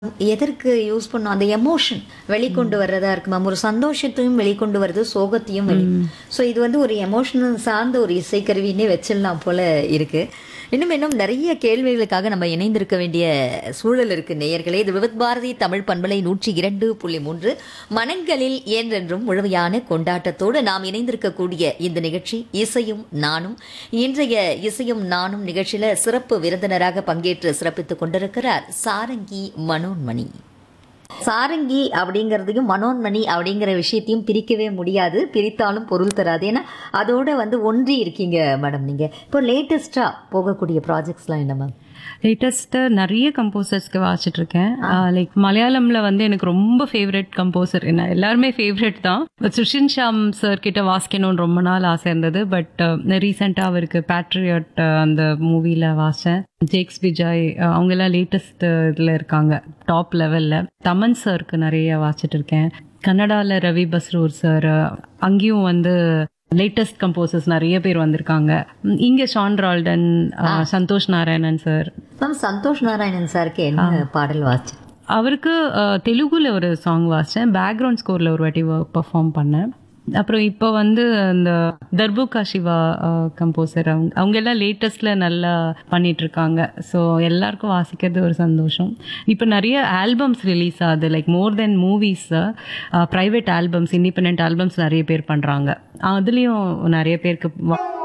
எதற்கு யூஸ் பண்ணோம் அந்த எமோஷன் வெளிக்கொண்டு வர்றதா இருக்கு மேம் ஒரு சந்தோஷத்தையும் வெளிக்கொண்டு வருது சோகத்தையும் வெளி ஸோ இது வந்து ஒரு எமோஷனல் சார்ந்த ஒரு இசைக்கருவின்னே வச்சிடலாம் போல இருக்கு இன்னும் இன்னும் நிறைய கேள்விகளுக்காக நம்ம இணைந்திருக்க வேண்டிய சூழல் இருக்கு நேயர்களே இது விவத் பாரதி தமிழ் பண்பலை நூற்றி இரண்டு புள்ளி மூன்று மனங்களில் என்றென்றும் முழுமையான கொண்டாட்டத்தோடு நாம் இணைந்திருக்கக்கூடிய இந்த நிகழ்ச்சி இசையும் நானும் இன்றைய இசையும் நானும் நிகழ்ச்சியில சிறப்பு விருந்தினராக பங்கேற்று சிறப்பித்துக் கொண்டிருக்கிறார் சாரங்கி மனோன்மணி சாரங்கி அப்படிங்கிறதையும் மனோன்மணி அப்படிங்கிற விஷயத்தையும் பிரிக்கவே முடியாது பிரித்தாலும் பொருள் தராது ஏன்னா அதோட வந்து ஒன்றி இருக்கீங்க மேடம் நீங்க இப்போ லேட்டஸ்டா போகக்கூடிய ப்ராஜெக்ட்ஸ்லாம் என்ன மேம் லேட்டஸ்ட்டாக நிறைய கம்போசர்ஸ்க்கு வாசிட்டு இருக்கேன் லைக் மலையாளம்ல வந்து எனக்கு ரொம்ப ஃபேவரட் கம்போசர் என்ன எல்லாருமே ஃபேவரட் தான் சுஷின் ஷாம் சார் கிட்ட வாசிக்கணும்னு ரொம்ப நாள் ஆசை இருந்தது பட் ரீசெண்டாக அவருக்கு பேட்ரியட் அந்த மூவியில் வாசித்தேன் ஜேக்ஸ் விஜய் அஹ், அவங்க எல்லாம் லேட்டஸ்ட் இதில் இருக்காங்க டாப் லெவலில் தமன் சாருக்கு நிறைய வாசிட்டு இருக்கேன் கன்னடாவில் ரவி பஸ்ரூர் சார் அங்கேயும் வந்து லேட்டஸ்ட் கம்போசர்ஸ் நிறைய பேர் வந்திருக்காங்க ம், இங்க ஷான் ரால்டன் அஹ், சந்தோஷ் நாராயணன் சார் மேம் சந்தோஷ் நாராயணன் சாருக்கு என்ன பாடல் வாச்சு அவருக்கு அஹ், தெலுங்குல ஒரு சாங் வாசிச்சேன் பேக்ரவுண்ட் ஸ்கோர்ல ஒரு வாட்டி பெர்ஃபார்ம் பண்ணேன் அப்புறம் இப்போ வந்து இந்த தர்புகா சிவா கம்போசர் அவங்க அவங்க எல்லாம் லேட்டஸ்ட்ல நல்லா பண்ணிட்டு இருக்காங்க ஸோ எல்லாருக்கும் வாசிக்கிறது ஒரு சந்தோஷம் இப்போ நிறைய ஆல்பம்ஸ் ரிலீஸ் ஆகுது like more than movies private albums independent albums நிறைய பேர் பண்றாங்க அதுலேயும் நிறைய பேருக்கு வா-